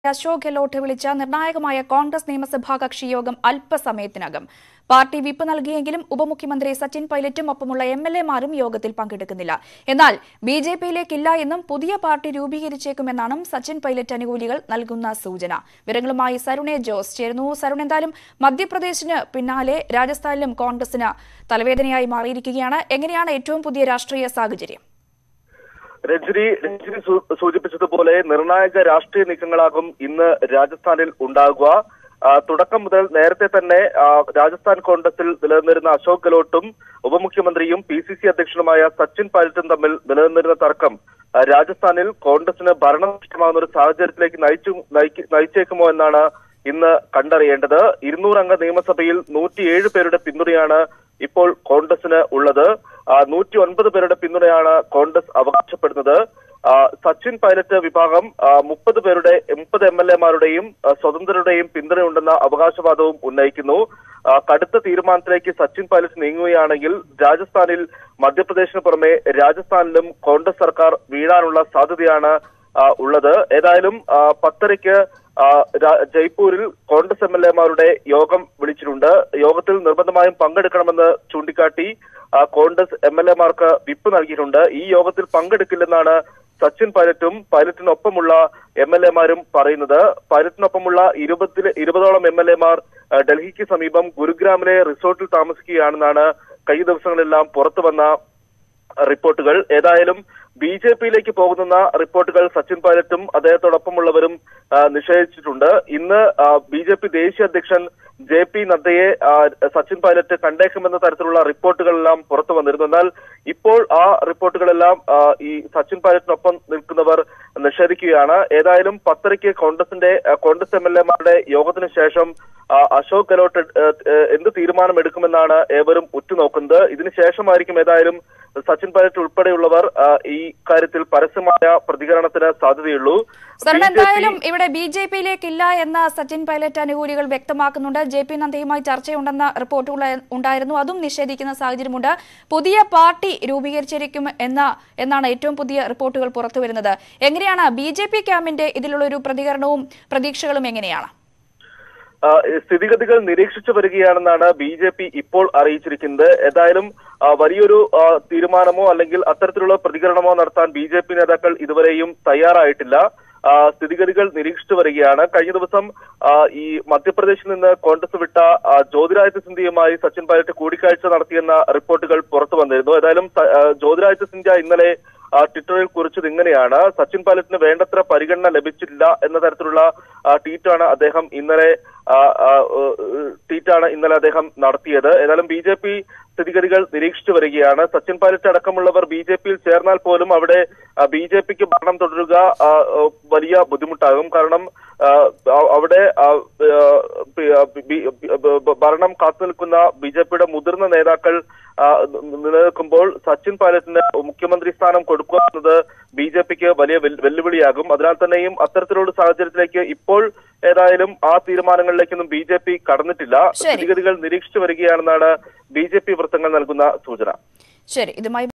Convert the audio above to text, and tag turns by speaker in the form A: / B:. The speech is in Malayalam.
A: അശോക് ഗെഹ്ലോട്ട് വിളിച്ച നിർണായകമായ കോൺഗ്രസ് നിയമസഭാ കക്ഷി യോഗം അല്പസമയത്തിനകം പാർട്ടി വിപ്പ് നൽകിയെങ്കിലും ഉപമുഖ്യമന്ത്രി സച്ചിൻ പൈലറ്റും ഒപ്പമുള്ള എം എൽ എമാരും യോഗത്തിൽ പങ്കെടുക്കുന്നില്ല എന്നാൽ ബി ജെ പിയിലേക്കില്ല എന്നും പുതിയ പാർട്ടി രൂപീകരിച്ചേക്കുമെന്നാണ് സച്ചിൻ പൈലറ്റ് അനുകൂലികൾ നൽകുന്ന സൂചന വിവരങ്ങളുമായി സരുണെ ജോസ് ചേരുന്നു സരുൺ എന്തായാലും മധ്യപ്രദേശിന് പിന്നാലെ രാജസ്ഥാനിലും കോൺഗ്രസിന് തലവേദനയായി മാറിയിരിക്കുകയാണ് എങ്ങനെയാണ് ഏറ്റവും പുതിയ രാഷ്ട്രീയ സാഹചര്യം
B: രഞ്ജിനി രഞ്ജിനി സൂ- സൂചിപ്പിച്ചതുപോലെ നിർണായക രാഷ്ട്രീയ നീക്കങ്ങളാകും ഇന്ന് രാജസ്ഥാനിൽ ഉണ്ടാകുക ആ, തുടക്കം മുതൽ നേരത്തെ തന്നെ ആ, രാജസ്ഥാൻ കോൺഗ്രസിൽ നിലനിന്നിരുന്ന അശോക് ഗെഹ്ലോട്ടും ഉപമുഖ്യമന്ത്രിയും പി സി സി അധ്യക്ഷനുമായ സച്ചിൻ പൈലറ്റും തമ്മിൽ നിലനിന്നിരുന്ന തർക്കം ആ, രാജസ്ഥാനിൽ കോൺഗ്രസിന് ഭരണം നഷ്ടമാകുന്ന ഒരു സാഹചര്യത്തിലേക്ക് നയിച്ചു നയിക്ക- നയിച്ചേക്കുമോ എന്നാണ് ഇന്ന് കണ്ടറിയേണ്ടത് ഇരുന്നൂറംഗ നിയമസഭയിൽ നൂറ്റിയേഴ് പേരുടെ പിന്തുണയാണ് ഇപ്പോൾ കോൺഗ്രസിന് ഉള്ളത് നൂറ്റി ഒൻപത് പേരുടെ പിന്തുണയാണ് കോൺഗ്രസ് അവകാശപ്പെടുന്നത് ആ, സച്ചിൻ പൈലറ്റ് വിഭാഗം മുപ്പത് പേരുടെ മുപ്പത് എം എൽ എമാരുടെയും സ്വതന്ത്രരുടെയും പിന്തുണയുണ്ടെന്ന അവകാശവാദവും ഉന്നയിക്കുന്നു ആ, കടുത്ത തീരുമാനത്തിലേക്ക് സച്ചിൻ പൈലറ്റ് നീങ്ങുകയാണെങ്കിൽ രാജസ്ഥാനിൽ മധ്യപ്രദേശിന് പുറമെ രാജസ്ഥാനിലും കോൺഗ്രസ് സർക്കാർ വീഴാനുള്ള സാധ്യതയാണ് ആ, ഉള്ളത് ഏതായാലും ആ, പത്തരയ്ക്ക് ആ, രാ- ജയ്പൂരിൽ കോൺഗ്രസ് എം എൽ എമാരുടെ യോഗം വിളിച്ചിട്ടുണ്ട് യോഗത്തിൽ നിർബന്ധമായും പങ്കെടുക്കണമെന്ന് ചൂണ്ടിക്കാട്ടി ആ, കോൺഗ്രസ് എം എൽ എമാർക്ക് വിപ്പ് നൽകിയിട്ടുണ്ട് ഈ യോഗത്തിൽ പങ്കെടുക്കില്ലെന്നാണ് സച്ചിൻ പൈലറ്റും പൈലറ്റിനൊപ്പമുള്ള എം എൽ എമാരും പറയുന്നത് പൈലറ്റിനൊപ്പമുള്ള ഇരുപത്തിൽ ഇരുപതോളം എം എൽ എമാർ ഡൽഹിക്ക് സമീപം ഗുരുഗ്രാമിലെ റിസോർട്ടിൽ താമസിക്കുകയാണെന്നാണ് കഴിഞ്ഞ ദിവസങ്ങളെല്ലാം പുറത്തു വന്ന റിപ്പോർട്ടുകൾ ഏതായാലും ബി ജെ പിയിലേക്ക് പോകുന്ന റിപ്പോർട്ടുകൾ സച്ചിൻ പൈലറ്റും അദ്ദേഹത്തോടൊപ്പമുള്ളവരും ആ, നിഷേധിച്ചിട്ടുണ്ട് ഇന്ന് ബി ജെ പി ദേശീയ അധ്യക്ഷൻ ജെ പി നദ്ദയെ ആ, സച്ചിൻ പൈലറ്റ് കണ്ടേക്കുമെന്ന തരത്തിലുള്ള റിപ്പോർട്ടുകളെല്ലാം പുറത്തു വന്നിരുന്നു എന്നാൽ ഇപ്പോൾ ആ റിപ്പോർട്ടുകളെല്ലാം ആ, ഈ സച്ചിൻ പൈലറ്റിനൊപ്പം നിൽക്കുന്നവർ നിഷേധിക്കുകയാണ് ഏതായാലും പത്തരയ്ക്ക് കോൺഗ്രസിന്റെ ആ, കോൺഗ്രസ് എം എൽ എമാരുടെ യോഗത്തിന് ശേഷം ആ, അശോക് ഗെഹ്ലോട്ട് ഏ, ഏ, എന്ത് തീരുമാനമെടുക്കുമെന്നാണ് ഏവരും ഉറ്റുനോക്കുന്നത് ഇതിനുശേഷമായിരിക്കും ഏതായാലും സച്ചിൻ പൈലറ്റ് ഉൾപ്പെടെയുള്ളവർ ആ, ഈ കാര്യത്തിൽ പരസ്യമായ പ്രതികരണത്തിന് സാധ്യതയുള്ളൂ
A: സരൺ
B: BJP
A: എന്തായാലും ഇവിടെ ബി ജെ പിയിലേക്കില്ല എന്ന സച്ചിൻ പൈലറ്റ് അനുകൂലികൾ വ്യക്തമാക്കുന്നുണ്ട് ജെ പി നദ്ദയുമായി ചർച്ചയുണ്ടെന്ന റിപ്പോർട്ടുകൾ ഉണ്ടായിരുന്നു അതും നിഷേധിക്കുന്ന സാഹചര്യമുണ്ട് പുതിയ പാർട്ടി രൂപീകരിച്ചിരിക്കും എന്ന എന്നാണ് ഏറ്റവും പുതിയ റിപ്പോർട്ടുകൾ പുറത്തുവരുന്നത് എങ്ങനെയാണ് ബി ജെ പി ക്യാമ്പിന്റെ ഇതിലുള്ള ഒരു പ്രതികരണവും പ്രതീക്ഷകളും എങ്ങനെയാണ്
B: ആ, സ്ഥിതിഗതികൾ നിരീക്ഷിച്ചു വരികയാണെന്നാണ് ബി ജെ പി ഇപ്പോൾ അറിയിച്ചിരിക്കുന്നത് ഏതായാലും ആ, വലിയൊരു ആ, തീരുമാനമോ അല്ലെങ്കിൽ അത്തരത്തിലുള്ള പ്രതികരണമോ നടത്താൻ ബി ജെ പി നേതാക്കൾ ഇതുവരെയും തയ്യാറായിട്ടില്ല ആ, സ്ഥിതിഗതികൾ നിരീക്ഷിച്ചു വരികയാണ് കഴിഞ്ഞ ദിവസം ആ, ഈ മധ്യപ്രദേശിൽ നിന്ന് കോൺഗ്രസ് വിട്ട ആ, ജ്യോതിരാദിത്യ സിന്ധ്യയുമായി സച്ചിൻ പൈലറ്റ് കൂടിക്കാഴ്ച നടത്തിയെന്ന റിപ്പോർട്ടുകൾ പുറത്തു വന്നിരുന്നു ഏതായാലും സ- ആ, ജ്യോതിരാദിത്യ സിന്ധ്യ ഇന്നലെ ആ, ട്വിറ്ററിൽ കുറിച്ചത് ഇങ്ങനെയാണ് സച്ചിൻ പൈലറ്റിന് വേണ്ടത്ര പരിഗണന ലഭിച്ചില്ല എന്ന തരത്തിലുള്ള ആ, ട്വീറ്റാണ് അദ്ദേഹം ഇന്നലെ ആ, ആ, ഏഹ്, ട്വീറ്റാണ് ഇന്നലെ അദ്ദേഹം നടത്തിയത് ഏതായാലും ബി ജെ പി സ്ഥിതിഗതികൾ നിരീക്ഷിച്ചു വരികയാണ് സച്ചിൻ പൈലറ്റ് അടക്കമുള്ളവർ ബി ജെ പിയിൽ ചേർന്നാൽ പോലും അവിടെ ബി ജെ പിക്ക് ഭരണം തുടരുക ആ, ആ, വലിയ ബുദ്ധിമുട്ടാകും കാരണം ആ, ആ, അവിടെ ആ, ആ, പി- ആ, ബി- ബ- ബ- ഭരണം കാത്തു നിൽക്കുന്ന ബി ജെ പിയുടെ മുതിർന്ന നേതാക്കൾ ആ, നിലനിൽക്കുമ്പോൾ സച്ചിൻ പൈലറ്റിന് മുഖ്യമന്ത്രി സ്ഥാനം കൊടുക്കുക എന്നത് ബി ജെ പിക്ക് വലിയ വെൽ- വെല്ലുവിളിയാകും അതിനാൽ തന്നെയും അത്തരത്തിലുള്ള സാഹചര്യത്തിലേക്ക് ഇപ്പോൾ ഏതായാലും ആ തീരുമാനങ്ങളിലേക്കൊന്നും ബി ജെ പി കടന്നിട്ടില്ല
A: ശരി.
B: സ്ഥിതിഗതികൾ നിരീക്ഷിച്ചു വരികയാണെന്നാണ് ബി ജെ പി വൃത്തങ്ങൾ നൽകുന്ന സൂചന
A: ശരി ഇതുമായി